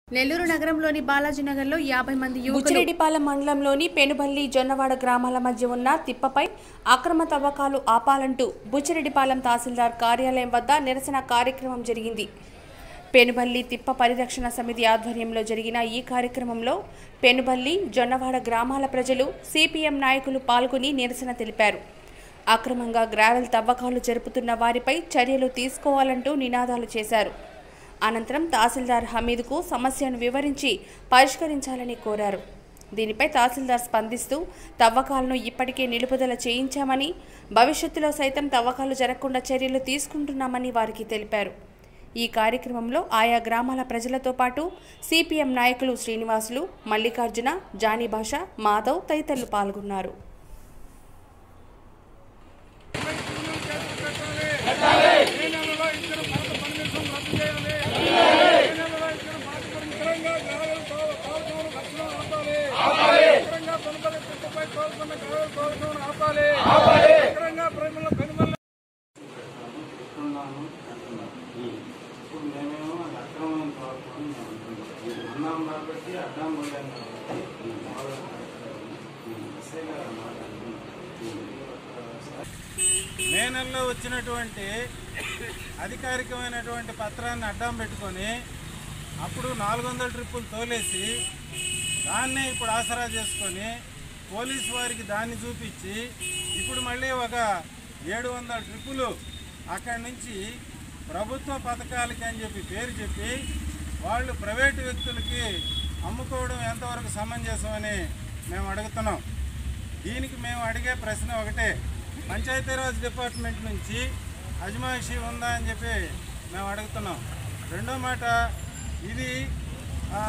నెల్లూరు నగరంలోని బాలాజీనగర్లో యాభై మంది యువకులు బుచ్చిరెడ్డిపాలెం మండలంలోని పెనుబల్లి జొన్నవాడ గ్రామాల మధ్య ఉన్న తిప్పపై అక్రమ తవ్వకాలు ఆపాలంటూ బుచ్చిరెడ్డిపాలెం తహసీల్దార్ కార్యాలయం వద్ద నిరసన కార్యక్రమం జరిగింది పెనుబల్లి తిప్ప పరిరక్షణ సమితి ఆధ్వర్యంలో జరిగిన ఈ కార్యక్రమంలో పెనుబల్లి జొన్నవాడ గ్రామాల ప్రజలు సిపిఎం నాయకులు పాల్గొని నిరసన తెలిపారు అక్రమంగా గ్రావెల్ తవ్వకాలు జరుపుతున్న వారిపై చర్యలు తీసుకోవాలంటూ నినాదాలు చేశారు అనంతరం తహసీల్దార్ హమీద్కు సమస్యను వివరించి పరిష్కరించాలని కోరారు దీనిపై తహసీల్దార్ స్పందిస్తూ తవ్వకాలను ఇప్పటికే నిలుపుదల చేయించామని భవిష్యత్తులో సైతం తవ్వకాలు జరగకుండా చర్యలు తీసుకుంటున్నామని వారికి తెలిపారు ఈ కార్యక్రమంలో ఆయా గ్రామాల ప్రజలతో పాటు సిపిఎం నాయకులు శ్రీనివాసులు మల్లికార్జున జానీ భాష మాధవ్ తదితరులు పాల్గొన్నారు చెప్తున్నాను అంటున్నారు ఇప్పుడు మేమేమో అది అక్రమమైన ప్రవర్తన మేము అంటున్నాం అన్నాం కాబట్టి అడ్డాం పోయాం కాబట్టి ఎస్ఐ గారు అన్నమాట మే నెలలో వచ్చినటువంటి అధికారికమైనటువంటి పత్రాన్ని అడ్డం పెట్టుకొని అప్పుడు నాలుగు వందల ట్రిప్పులు తోలేసి దాన్నే ఇప్పుడు ఆసరా చేసుకొని పోలీసు వారికి దాన్ని చూపించి ఇప్పుడు మళ్ళీ ఒక ఏడు వందల ట్రిప్పులు అక్కడి నుంచి ప్రభుత్వ పథకాలకి అని చెప్పి పేరు చెప్పి వాళ్ళు ప్రైవేటు వ్యక్తులకి అమ్ముకోవడం ఎంతవరకు సమంజసమని మేము అడుగుతున్నాం దీనికి మేము అడిగే ప్రశ్న ఒకటే పంచాయతీరాజ్ డిపార్ట్మెంట్ నుంచి అజమాయిషీ ఉందా అని చెప్పి మేము అడుగుతున్నాం రెండో మాట ఇది ఆ,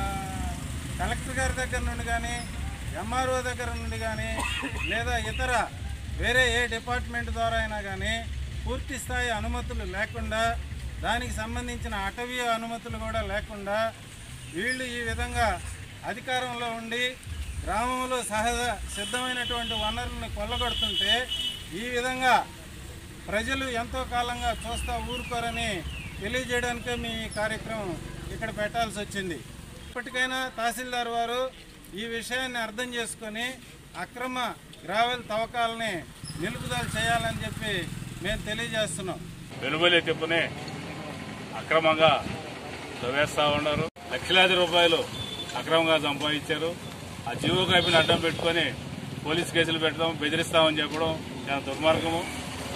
కలెక్టర్ గారి దగ్గర నుండి కానీ ఎంఆర్ఓ దగ్గర నుండి కానీ లేదా ఇతర వేరే ఏ డిపార్ట్మెంట్ ద్వారా అయినా కానీ పూర్తి స్థాయి అనుమతులు లేకుండా దానికి సంబంధించిన అటవీ అనుమతులు కూడా లేకుండా వీళ్ళు ఈ విధంగా అధికారంలో ఉండి గ్రామంలో సహజ సిద్ధమైనటువంటి వనరులను కొల్లగొడుతుంటే ఈ విధంగా ప్రజలు ఎంతో కాలంగా చూస్తా ఊరుకోరని తెలియజేయడానికే మీ ఈ కార్యక్రమం ఇక్కడ పెట్టాల్సి వచ్చింది ఇప్పటికైనా తహసీల్దార్ వారు ఈ విషయాన్ని అర్థం చేసుకొని అక్రమ గ్రావెల్ తవ్వకాలని నిలుపుదల చేయాలని చెప్పి మేము తెలియజేస్తున్నాం వెనుబలి తిప్పుని అక్రమంగా తవ్వేస్తా ఉన్నారు లక్షలాది రూపాయలు అక్రమంగా సంపాదించారు ఆ జీవో కాపీని అడ్డం పెట్టుకొని పోలీస్ కేసులు పెట్టడం బెదిరిస్తామని చెప్పడం చాలా దుర్మార్గము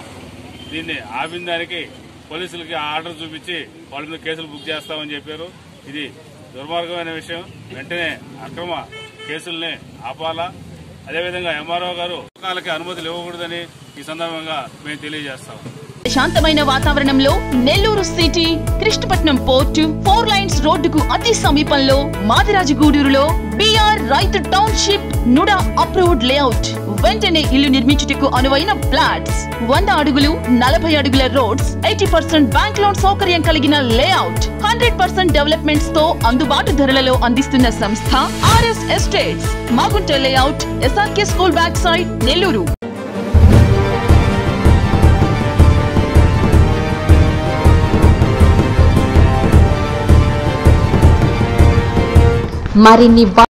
దీన్ని ఆపిన దానికి పోలీసులకి ఆర్డర్ చూపించి వాళ్ళ మీద కేసులు బుక్ చేస్తామని చెప్పారు ఇది దుర్మార్గమైన విషయం వెంటనే అక్రమ కేసుల్ని ఆపాలా అదేవిధంగా ఎంఆర్ఓ గారు కాలకి అనుమతులు ఇవ్వకూడదని ఈ సందర్భంగా మేము తెలియజేస్తాం శాంతమైన వాతావరణంలో Nellore city Krishnapatnam port four lines రోడ్డుకు అతి సమీపంలో మాదిరాజగూడూరులో BR Raithu township NUDA approved layout వెంటనే ఇల్లు నిర్మించుటకు అనువైన ఫ్లాట్స్ వంద అడుగులు నలభై అడుగుల roads eighty percent bank loan సౌకర్యం కలిగిన లేఅవుట్ హండ్రెడ్ పర్సెంట్ డెవలప్మెంట్స్ తో అందుబాటు ధరలలో అందిస్తున్న సంస్థ RS estates Magunta layout SRK school back side Nellore మరిన్ని